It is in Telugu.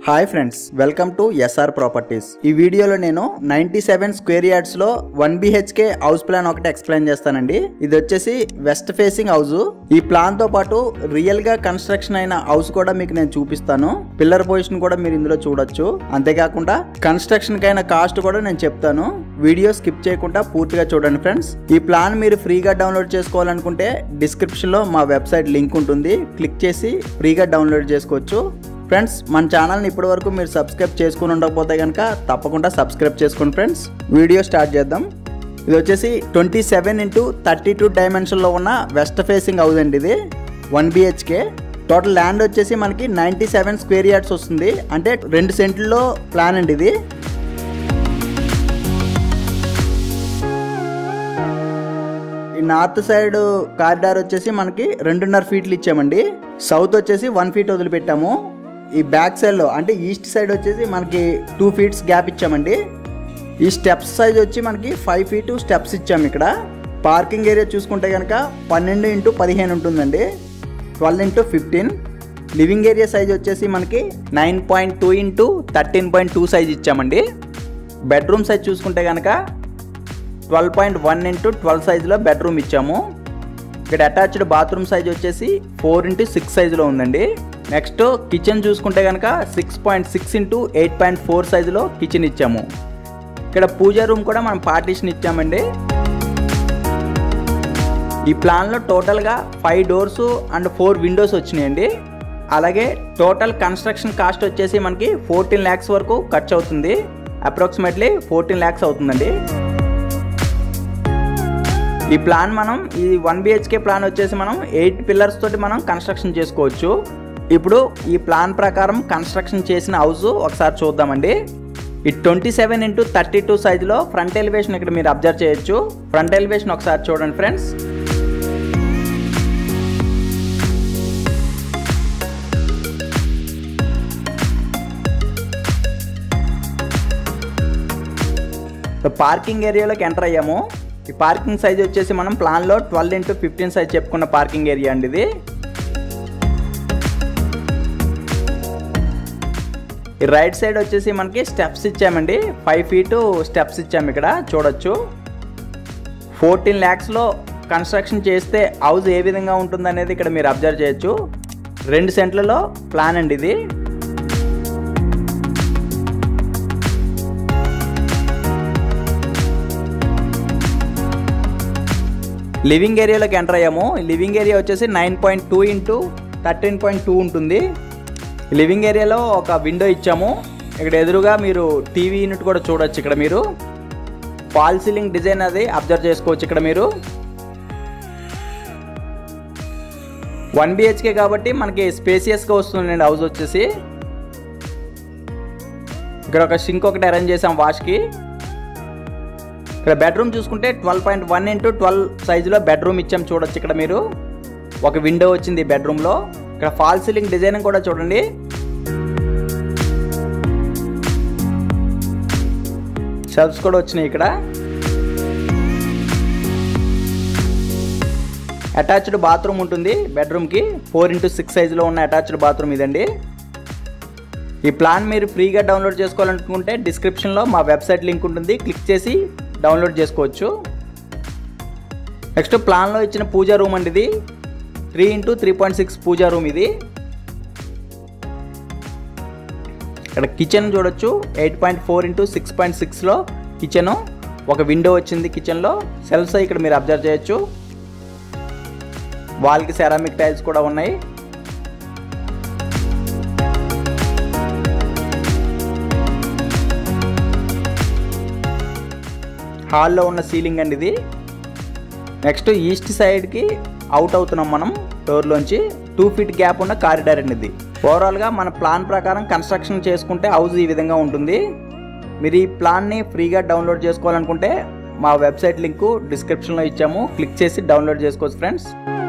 hi friends welcome to S R properties ఈ వీడియోలో నేను నైన్టీ సెవెన్ స్క్వేర్ యార్డ్స్ లో వన్ బిహెచ్కే హౌస్ ప్లాన్ ఒకటి ఎక్స్ప్లెయిన్ చేస్తానండి ఇది వచ్చేసి వెస్ట్ ఫేసింగ్ హౌస్ ఈ ప్లాన్ తో పాటు రియల్ గా కన్స్ట్రక్షన్ అయిన హౌస్ కూడా మీకు నేను చూపిస్తాను పిల్లర్ పొజిషన్ కూడా మీరు ఇందులో చూడొచ్చు అంతేకాకుండా కన్స్ట్రక్షన్ కైన కాస్ట్ కూడా నేను చెప్తాను వీడియో స్కిప్ చేయకుండా పూర్తిగా చూడండి ఫ్రెండ్స్ ఈ ప్లాన్ మీరు ఫ్రీగా డౌన్లోడ్ చేసుకోవాలనుకుంటే డిస్క్రిప్షన్ లో మా వెబ్సైట్ లింక్ ఉంటుంది క్లిక్ చేసి ఫ్రీగా డౌన్లోడ్ చేసుకోవచ్చు ఫ్రెండ్స్ మన ఛానల్ని ఇప్పటి వరకు మీరు సబ్స్క్రైబ్ చేసుకుని ఉండకపోతే కనుక తప్పకుండా సబ్స్క్రైబ్ చేసుకోండి ఫ్రెండ్స్ వీడియో స్టార్ట్ చేద్దాం ఇది వచ్చేసి twenty seven into thirty two డైమెన్షన్లో ఉన్న వెస్ట్ ఫేసింగ్ హౌస్ అండి ఇది వన్ బిహెచ్కే టోటల్ ల్యాండ్ వచ్చేసి మనకి నైంటీ సెవెన్ స్క్వేర్ యార్డ్స్ వస్తుంది అంటే రెండు సెంట్లలో ప్లాన్ అండి ఇది ఈ నార్త్ సైడ్ కారిడార్ వచ్చేసి మనకి రెండున్నర ఫీట్లు ఇచ్చామండి సౌత్ వచ్చేసి వన్ ఫీట్ వదిలిపెట్టాము ఈ బ్యాక్ సైడ్లో అంటే ఈస్ట్ సైడ్ వచ్చేసి మనకి టూ ఫీట్స్ గ్యాప్ ఇచ్చామండి ఈ స్టెప్స్ సైజ్ వచ్చి మనకి ఫైవ్ ఫీట్ స్టెప్స్ ఇచ్చాము ఇక్కడ పార్కింగ్ ఏరియా చూసుకుంటే కనుక పన్నెండు ఇంటూ పదిహేను ఉంటుందండి twelve into fifteen living area size వచ్చేసి మనకి nine point two into thirteen point two size ఇచ్చామండి బెడ్రూమ్ సైజ్ చూసుకుంటే కనుక twelve point one into twelve సైజులో బెడ్రూమ్ ఇచ్చాము ఇక్కడ అటాచ్డ్ బాత్రూమ్ సైజ్ వచ్చేసి ఫోర్ ఇంటూ సిక్స్ సైజులో ఉందండి నెక్స్ట్ కిచెన్ చూసుకుంటే కనుక six point six into eight point four సైజులో కిచెన్ ఇచ్చాము ఇక్కడ పూజా రూమ్ కూడా మనం పార్టీషన్ ఇచ్చామండి ఈ ప్లాన్లో టోటల్గా five doors and four windows వచ్చినాయండి అలాగే టోటల్ కన్స్ట్రక్షన్ కాస్ట్ వచ్చేసి మనకి ఫోర్టీన్ ల్యాక్స్ వరకు ఖర్చు అవుతుంది అప్రాక్సిమేట్లీ ఫోర్టీన్ ల్యాక్స్ అవుతుందండి ఈ ప్లాన్ మనం ఈ వన్ బిహెచ్కే ప్లాన్ వచ్చేసి మనం ఎయిట్ పిల్లర్స్ తోటి మనం కన్స్ట్రక్షన్ చేసుకోవచ్చు ఇప్పుడు ఈ ప్లాన్ ప్రకారం కన్స్ట్రక్షన్ చేసిన హౌస్ ఒకసారి చూద్దామండి ఈ twenty seven into thirty two సైజులో ఫ్రంట్ ఎలివేషన్ ఇక్కడ మీరు అబ్జర్వ్ చేయొచ్చు ఫ్రంట్ ఎలివేషన్ ఒకసారి చూడండి ఫ్రెండ్స్ పార్కింగ్ ఏరియాలోకి ఎంటర్ అయ్యాము ఈ పార్కింగ్ సైజ్ వచ్చేసి మనం ప్లాన్లో ట్వెల్వ్ ఇంటూ ఫిఫ్టీన్ సైజ్ చెప్పుకున్న పార్కింగ్ ఏరియా అండి ఇది ఈ రైట్ సైడ్ వచ్చేసి మనకి స్టెప్స్ ఇచ్చామండి ఫైవ్ ఫీటు స్టెప్స్ ఇచ్చాము ఇక్కడ చూడొచ్చు ఫోర్టీన్ ల్యాక్స్లో కన్స్ట్రక్షన్ చేస్తే హౌస్ ఏ విధంగా ఉంటుందనేది ఇక్కడ మీరు అబ్జర్వ్ చేయొచ్చు రెండు సెంట్లలో ప్లాన్ అండి ఇది లివింగ్ ఏరియాలోకి ఎంటర్ అయ్యాము లివింగ్ ఏరియా వచ్చేసి nine point two into thirteen point two ఉంటుంది లివింగ్ ఏరియాలో ఒక విండో ఇచ్చాము ఇక్కడ ఎదురుగా మీరు టీవీ యూనిట్ కూడా చూడొచ్చు ఇక్కడ మీరు ఫాల్ సీలింగ్ డిజైన్ అది అబ్జర్వ్ చేసుకోవచ్చు ఇక్కడ మీరు వన్ బిహెచ్కే కాబట్టి మనకి స్పేసియస్గా వస్తుందండి హౌస్ వచ్చేసి ఇక్కడ ఒక సింక్ ఒకటి అరేంజ్ చేసాం వాష్కి ఇక్కడ బెడ్రూమ్ చూసుకుంటే twelve point one into twelve సైజులో బెడ్రూమ్ ఇచ్చాం చూడొచ్చు ఇక్కడ మీరు ఒక విండో వచ్చింది బెడ్రూమ్లో ఇక్కడ ఫాల్ సీలింగ్ డిజైన్ కూడా చూడండి షెల్ఫ్స్ కూడా వచ్చినాయి ఇక్కడ అటాచ్డ్ బాత్రూమ్ ఉంటుంది బెడ్రూమ్కి ఫోర్ ఇంటూ సిక్స్ సైజులో ఉన్న అటాచ్డ్ బాత్రూమ్ ఇదండి ఈ ప్లాన్ మీరు ఫ్రీగా డౌన్లోడ్ చేసుకోవాలనుకుంటే డిస్క్రిప్షన్లో మా వెబ్సైట్ లింక్ ఉంటుంది క్లిక్ చేసి డౌన్లోడ్ చేసుకోవచ్చు నెక్స్ట్ ప్లాన్లో ఇచ్చిన పూజా రూమ్ అండి ఇది three into three point six pooja room ఇది ఇక్కడ కిచెన్ చూడొచ్చు eight point four into six point సిక్స్లో కిచెను ఒక విండో వచ్చింది కిచెన్లో సెల్ఫ్స్ ఇక్కడ మీరు అబ్జర్వ్ చేయొచ్చు వాల్కి సెరామిక్ టైల్స్ కూడా ఉన్నాయి హాల్లో ఉన్న సీలింగ్ అండి ఇది నెక్స్ట్ ఈస్ట్ సైడ్కి అవుట్ అవుతున్నాం మనం డోర్లోంచి టూ ఫీట్ గ్యాప్ ఉన్న కారిడార్ అండి ఇది ఓవరాల్గా మన ప్లాన్ ప్రకారం కన్స్ట్రక్షన్ చేసుకుంటే హౌస్ ఈ విధంగా ఉంటుంది మీరు ఈ ప్లాన్ని ఫ్రీగా డౌన్లోడ్ చేసుకోవాలనుకుంటే మా వెబ్సైట్ లింకు డిస్క్రిప్షన్లో ఇచ్చాము క్లిక్ చేసి డౌన్లోడ్ చేసుకోవచ్చు ఫ్రెండ్స్